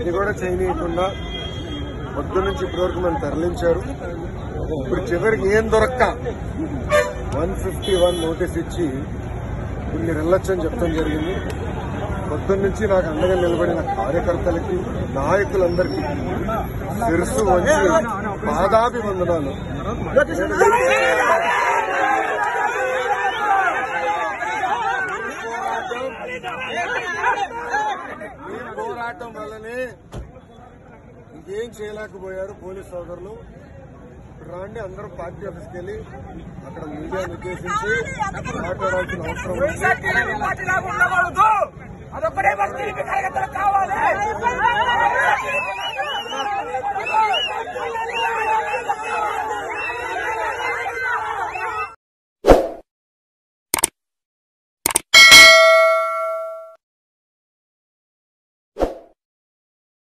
అది కూడా చేయనీయకుండా పొద్దు నుంచి ఇప్పటివరకు మనం తరలించారు ఇప్పుడు చివరికి ఏం దొరక్క వన్ ఫిఫ్టీ వన్ నోటీస్ ఇచ్చి ఇప్పుడు మీరు వెళ్ళొచ్చని చెప్పడం జరిగింది పొద్దున్న నుంచి నాకు అండగా నిలబడిన కార్యకర్తలకి నాయకులందరికీ శిరస్సు వంచి పాదాభివందనాలు మీ పోరాటం వల్లనే ఇంకేం చేయలేకపోయారు పోలీస్ సోదరులు ఇప్పుడు రాండి అందరూ పార్టీ ఆఫీస్కి వెళ్ళి అక్కడ మీడియాను ఉద్దేశించి మాట్లాడాల్సిన అవసరం ఉంది పార్టీలాగా ఉండకూడదు అదొక్కటే మాకు టీడీపీ కార్యకర్తలకు కావాలి